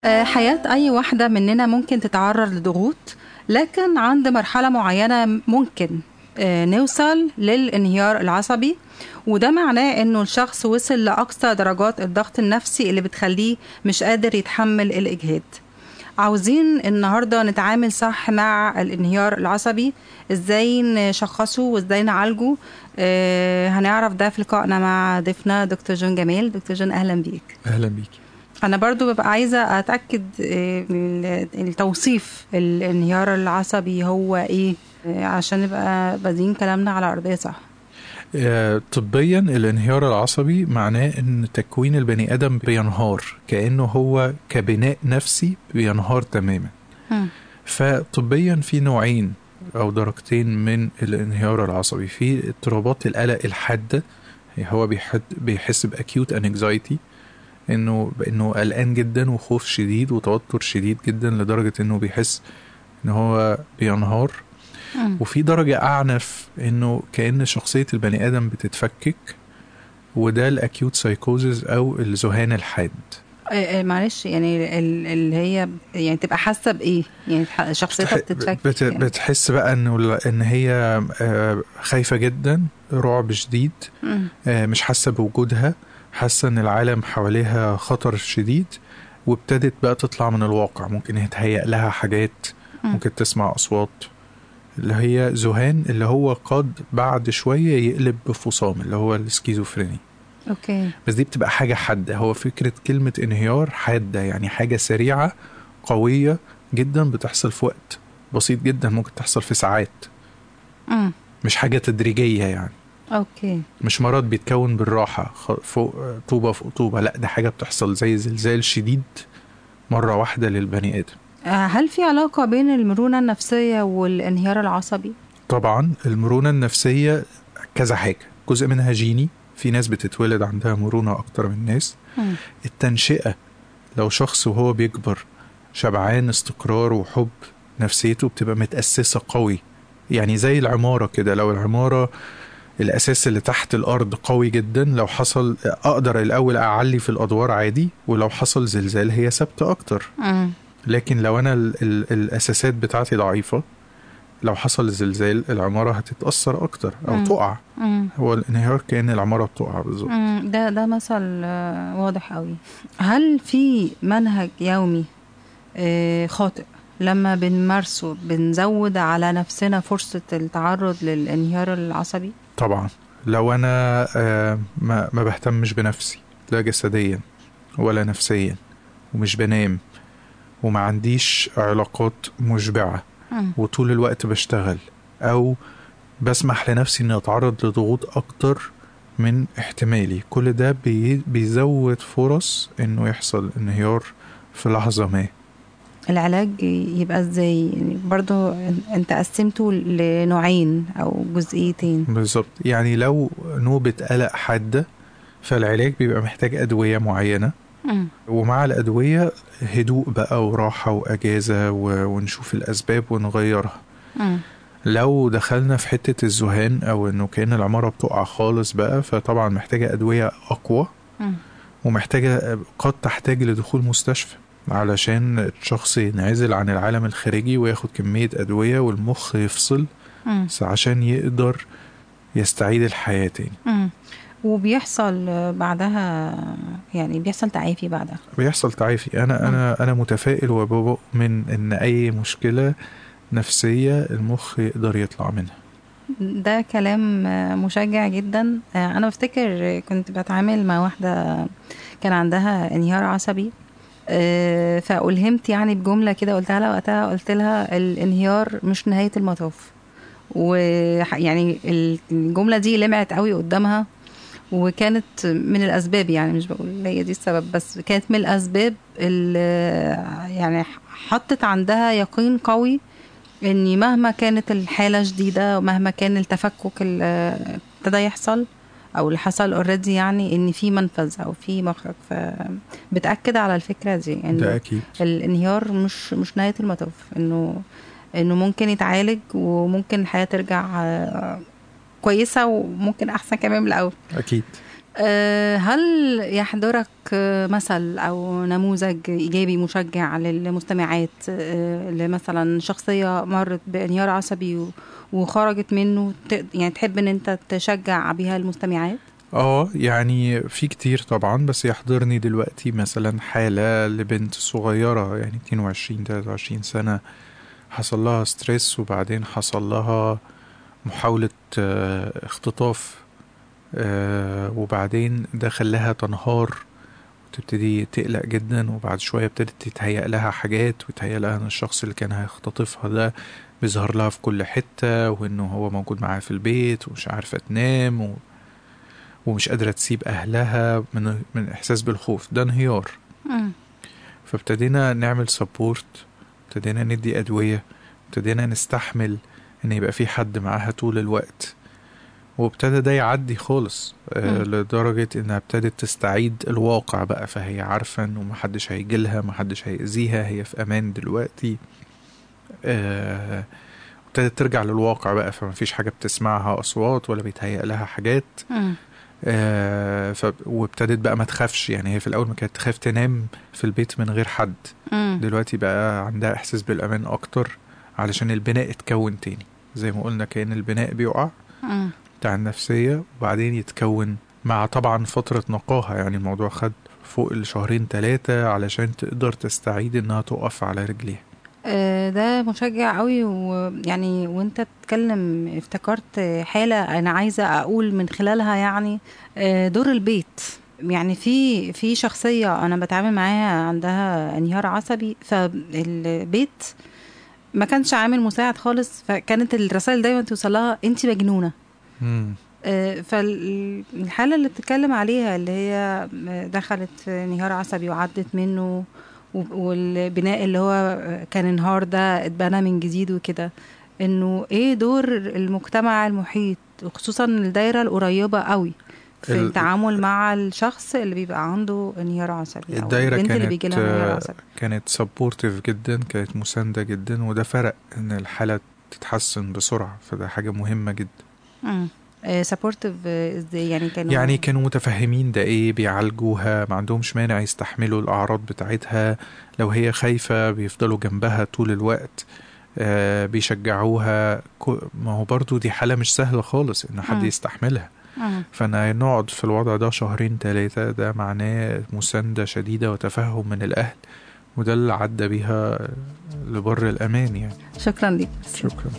آه، حياة أي واحدة مننا ممكن تتعرض لضغوط لكن عند مرحلة معينة ممكن آه، نوصل للانهيار العصبي وده معناه انه الشخص وصل لاقصى درجات الضغط النفسي اللي بتخليه مش قادر يتحمل الاجهاد عاوزين النهارده نتعامل صح مع الانهيار العصبي ازاي نشخصه وازاي نعالجه آه هنعرف ده في لقائنا مع ضيفنا دكتور جون جمال دكتور جون اهلا بيك اهلا بيكي انا برضو ببقى عايزه اتاكد آه، ال- التوصيف الانهيار العصبي هو ايه آه، عشان نبقى بادئين كلامنا على ارضيه صح آه، طبيا الانهيار العصبي معناه ان تكوين البني ادم بينهار كانه هو كبناء نفسي بينهار تماما مم. فطبيا في نوعين او درجتين من الانهيار العصبي في اضطرابات القلق الحاده هو بيحد بيحس باكيوت انكزايتي انه انه قلقان جدا وخوف شديد وتوتر شديد جدا لدرجه انه بيحس ان هو بينهار مم. وفي درجة أعنف إنه كأن شخصية البني آدم بتتفكك وده الأكيوت سايكوزز أو الذهان الحاد آه، آه، معلش يعني ال- اللي هي يعني تبقى حاسه بايه يعني ح- شخصيتها بتح- بتتفك بت يعني. بتحس بقى إنه إن هي آه، خايفة جدا رعب شديد مم. آه، مش حاسة بوجودها حاسة إن العالم حواليها خطر شديد وابتدت بقى تطلع من الواقع ممكن يتهيأ لها حاجات مم. ممكن تسمع أصوات اللي هي ذهان اللي هو قد بعد شوية يقلب بفصام اللي هو السكيزوفريني اوكي بس دي بتبقى حاجة حادة هو فكرة كلمة انهيار حادة يعني حاجة سريعة قوية جدا بتحصل في وقت بسيط جدا ممكن تحصل في ساعات مم. مش حاجة تدريجية يعني اوكي مش مرض بيتكون بالراحة خ- فوق طوبة فوق طوبة لا ده حاجة بتحصل زي زلزال شديد مرة واحدة للبني آدم آه، هل في علاقه بين المرونه النفسيه والانهيار العصبي طبعا المرونة النفسية كذا حاجة جزء منها جيني في ناس بتتولد عندها مرونة أكتر من ناس مم. التنشئة لو شخص وهو بيكبر شبعان استقرار وحب نفسيته بتبقى متأسسة قوي يعني زي العمارة كده لو العمارة الأساس اللي تحت الأرض قوي جدا لو حصل أقدر الأول أعلي في الأدوار عادي ولو حصل زلزال هي ثابتة أكتر مم. لكن لو أنا ال ال الأساسات بتاعتي ضعيفة لو حصل زلزال العمارة هتتأثر أكتر أو مم. تقع مم. هو الانهيار كأن العمارة بتقع بالظبط مم. ده ده مثل آه، واضح قوي هل في منهج يومي آه، خاطئ لما بنمارسه بنزود على نفسنا فرصة التعرض للانهيار العصبي طبعا لو انا آه، ما ما بهتمش بنفسي لا جسديا ولا نفسيا ومش بنام وما عنديش علاقات مشبعة مم. وطول الوقت بشتغل او بسمح لنفسي اني اتعرض لضغوط اكتر من احتمالي كل ده بي بيزود فرص انه يحصل انهيار في لحظة ما العلاج يبقى ازاي يعني برضو انت قسمته لنوعين او جزئيتين بالظبط يعني لو نوبة قلق حادة فالعلاج بيبقى محتاج أدوية معينة مم. ومع الأدوية هدوء بقى وراحة وأجازة و- ونشوف الأسباب ونغيرها مم. لو دخلنا في حتة الذهان أو إنه كأن العمارة بتقع خالص بقى فطبعا محتاجة أدوية أقوى مم. ومحتاجة قد تحتاج لدخول مستشفى علشان الشخص ينعزل عن العالم الخارجي وياخد كمية أدوية والمخ يفصل مم. عشان يقدر يستعيد الحياة تاني مم. وبيحصل بعدها يعني بيحصل تعافي بعدها بيحصل تعافي انا انا انا متفائل وبؤمن ان اي مشكله نفسيه المخ يقدر يطلع منها ده كلام مشجع جدا انا بفتكر كنت بتعامل مع واحده كان عندها انهيار عصبي آه، فألهمت يعني بجملة كده قلتها لها وقتها قلت لها الانهيار مش نهاية المطاف ويعني الجملة دي لمعت قوي قدامها وكانت من الأسباب يعني مش بقول هي دي السبب بس كانت من الأسباب اللي يعني حطت عندها يقين قوي إن مهما كانت الحالة شديدة ومهما كان التفكك اللي ابتدى يحصل او اللي حصل اوريدي يعني ان في منفذ او في مخرج فبتاكد على الفكره دي يعني ده اكيد الانهيار مش مش نهايه المطاف انه انه ممكن يتعالج وممكن الحياه ترجع كويسه وممكن احسن كمان من الاول اكيد آه، هل يحضرك آه، مثل او نموذج ايجابي مشجع للمستمعات آه، لمثلا شخصيه مرت بانهيار عصبي و- وخرجت منه ت- يعني تحب ان انت تشجع بيها المستمعات اه يعني في كتير طبعا بس يحضرني دلوقتي مثلا حالة لبنت صغيرة يعني 22 23 سنة حصل لها ستريس وبعدين حصل لها محاولة آه، اختطاف آه، وبعدين ده خلاها تنهار وتبتدي تقلق جدا وبعد شوية ابتدت تتهيأ لها حاجات وتهيأ لها ان الشخص اللي كان هيختطفها ده بيظهر لها في كل حتة وانه هو موجود معاها في البيت ومش عارفة تنام و... ومش قادرة تسيب أهلها من من إحساس بالخوف ده انهيار مم. فابتدينا نعمل سبورت ابتدينا ندي أدوية ابتدينا نستحمل إن يبقى في حد معاها طول الوقت وابتدى ده يعدي خالص آه مم. لدرجة إنها ابتدت تستعيد الواقع بقى فهي عارفة إنه محدش هيجيلها محدش هيأذيها هي في أمان دلوقتي آه ابتدت ترجع للواقع بقى فمفيش حاجة بتسمعها أصوات ولا بيتهيأ لها حاجات مم. آه ف... وابتدت بقى ما تخافش يعني هي في الاول ما كانت تخاف تنام في البيت من غير حد مم. دلوقتي بقى عندها احساس بالامان اكتر علشان البناء اتكون تاني زي ما قلنا كان البناء بيقع مم. بتاع النفسية وبعدين يتكون مع طبعا فترة نقاهة يعني الموضوع خد فوق الشهرين ثلاثة علشان تقدر تستعيد انها تقف على رجليها آه، ده مشجع قوي ويعني وانت بتتكلم افتكرت حالة انا عايزة اقول من خلالها يعني آه، دور البيت يعني في في شخصية انا بتعامل معاها عندها انهيار عصبي فالبيت ما كانش عامل مساعد خالص فكانت الرسائل دايما توصل لها انت مجنونة مم. آه، فالحالة اللي بتتكلم عليها اللي هي دخلت في انهيار عصبي وعدت منه و- والبناء اللي هو كان انهار ده اتبنى من جديد وكده انه ايه دور المجتمع المحيط وخصوصا الدايرة القريبة قوي في ال- التعامل مع الشخص اللي بيبقى عنده انهيار عصبي أو الدايرة البنت اللي كانت بيجي لها انهيار آه، عصبي كانت سبورتيف جدا كانت مساندة جدا وده فرق ان الحالة تتحسن بسرعة فده حاجة مهمة جدا سبورتيف ازاي يعني كانوا يعني كانوا متفهمين ده ايه بيعالجوها ما عندهمش مانع يستحملوا الاعراض بتاعتها لو هي خايفة بيفضلوا جنبها طول الوقت آه بيشجعوها كو- ما هو برضو دي حالة مش سهلة خالص ان حد مم. يستحملها مم. فانا نقعد في الوضع ده شهرين ثلاثة ده معناه مساندة شديدة وتفهم من الاهل وده اللي عدى بيها لبر الامان يعني شكرا ليك شكرا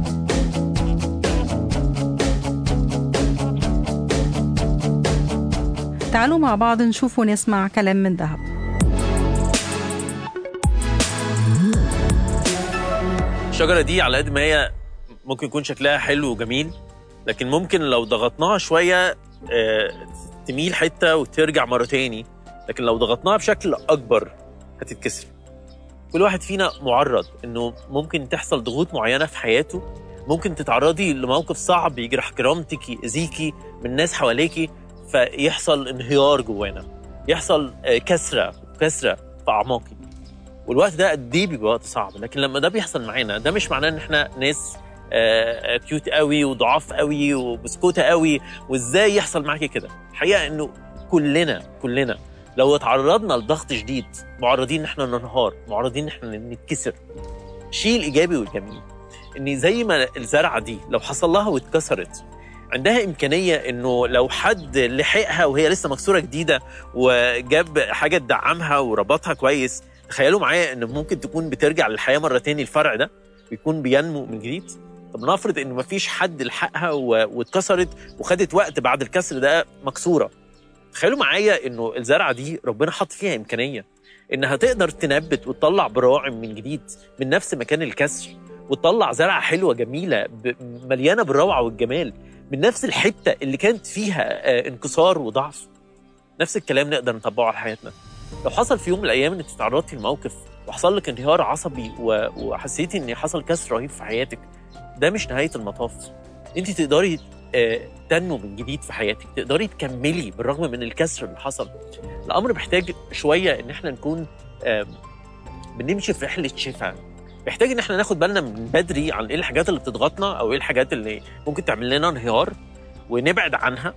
تعالوا مع بعض نشوف ونسمع كلام من ذهب الشجرة دي على قد ما هي ممكن يكون شكلها حلو وجميل لكن ممكن لو ضغطناها شوية آه، تميل حتة وترجع مرة تاني لكن لو ضغطناها بشكل أكبر هتتكسر كل واحد فينا معرض إنه ممكن تحصل ضغوط معينة في حياته ممكن تتعرضي لموقف صعب يجرح كرامتك يأذيكي من ناس حواليكي فيحصل انهيار جوانا يحصل آه، كسرة كسرة في أعماقي والوقت ده قد ايه بيبقى وقت صعب لكن لما ده بيحصل معانا ده مش معناه ان احنا ناس آه، كيوت قوي وضعاف قوي وبسكوته قوي وازاي يحصل معاكي كده الحقيقه انه كلنا كلنا لو اتعرضنا لضغط شديد معرضين ان احنا ننهار معرضين ان احنا نتكسر الشيء الايجابي والجميل ان زي ما الزرعه دي لو حصل لها واتكسرت عندها امكانيه انه لو حد لحقها وهي لسه مكسوره جديده وجاب حاجه تدعمها وربطها كويس تخيلوا معايا ان ممكن تكون بترجع للحياه مره تاني الفرع ده ويكون بينمو من جديد طب نفرض ان مفيش حد لحقها و- واتكسرت وخدت وقت بعد الكسر ده مكسوره تخيلوا معايا انه الزرعه دي ربنا حط فيها امكانيه انها تقدر تنبت وتطلع براعم من جديد من نفس مكان الكسر وتطلع زرعه حلوه جميله ب- مليانه بالروعه والجمال من نفس الحته اللي كانت فيها آه، انكسار وضعف نفس الكلام نقدر نطبقه على حياتنا لو حصل في يوم من الايام انك تعرضتي لموقف وحصل لك انهيار عصبي و... وحسيتي ان حصل كسر رهيب في حياتك ده مش نهايه المطاف انت تقدري آه، تنمو من جديد في حياتك تقدري تكملي بالرغم من الكسر اللي حصل الامر محتاج شويه ان احنا نكون آم، بنمشي في رحله شفاء محتاج ان احنا ناخد بالنا من بدري عن ايه الحاجات اللي بتضغطنا او ايه الحاجات اللي ممكن تعمل لنا انهيار ونبعد عنها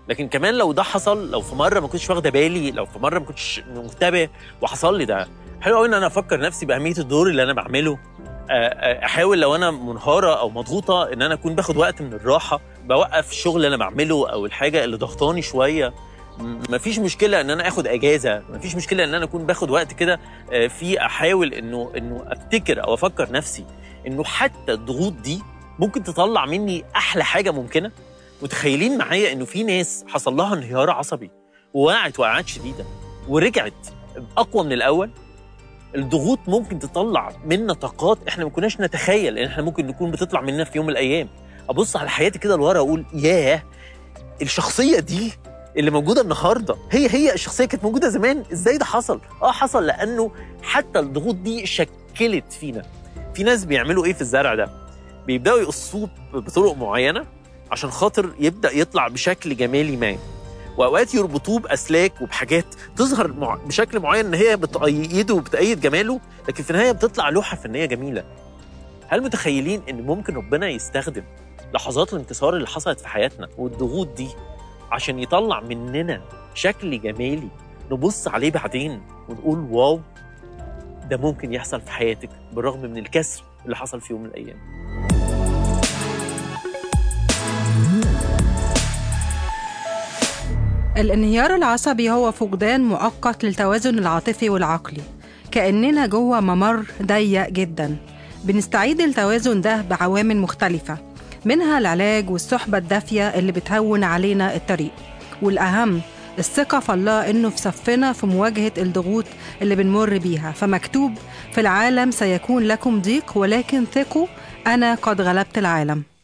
لكن كمان لو ده حصل لو في مره ما كنتش واخده بالي لو في مره ما كنتش منتبه وحصل لي ده حلو قوي ان انا افكر نفسي باهميه الدور اللي انا بعمله آه، آه، احاول لو انا منهاره او مضغوطه ان انا اكون باخد وقت من الراحه بوقف الشغل اللي انا بعمله او الحاجه اللي ضغطاني شويه م- مفيش مشكله ان انا اخد اجازه مفيش مشكله ان انا اكون باخد وقت كده آه، في احاول انه انه افتكر او افكر نفسي انه حتى الضغوط دي ممكن تطلع مني احلى حاجه ممكنه متخيلين معايا انه في ناس حصل لها انهيار عصبي ووقعت وقعات شديده ورجعت اقوى من الاول الضغوط ممكن تطلع منا طاقات احنا ما كناش نتخيل ان احنا ممكن نكون بتطلع مننا في يوم من الايام ابص على حياتي كده لورا اقول ياه الشخصيه دي اللي موجوده النهارده هي هي الشخصيه كانت موجوده زمان ازاي ده حصل اه حصل لانه حتى الضغوط دي شكلت فينا في ناس بيعملوا ايه في الزرع ده بيبداوا يقصوه بطرق معينه عشان خاطر يبدا يطلع بشكل جمالي ما واوقات يربطوه باسلاك وبحاجات تظهر مع... بشكل معين ان هي بتأيده وبتأيد جماله لكن في النهايه بتطلع لوحه فنيه جميله هل متخيلين ان ممكن ربنا يستخدم لحظات الانكسار اللي حصلت في حياتنا والضغوط دي عشان يطلع مننا شكل جمالي نبص عليه بعدين ونقول واو ده ممكن يحصل في حياتك بالرغم من الكسر اللي حصل في يوم من الايام الانهيار العصبي هو فقدان مؤقت للتوازن العاطفي والعقلي كأننا جوه ممر ضيق جدا بنستعيد التوازن ده بعوامل مختلفة منها العلاج والصحبة الدافية اللي بتهون علينا الطريق والأهم الثقة في الله إنه في صفنا في مواجهة الضغوط اللي بنمر بيها فمكتوب في العالم سيكون لكم ضيق ولكن ثقوا أنا قد غلبت العالم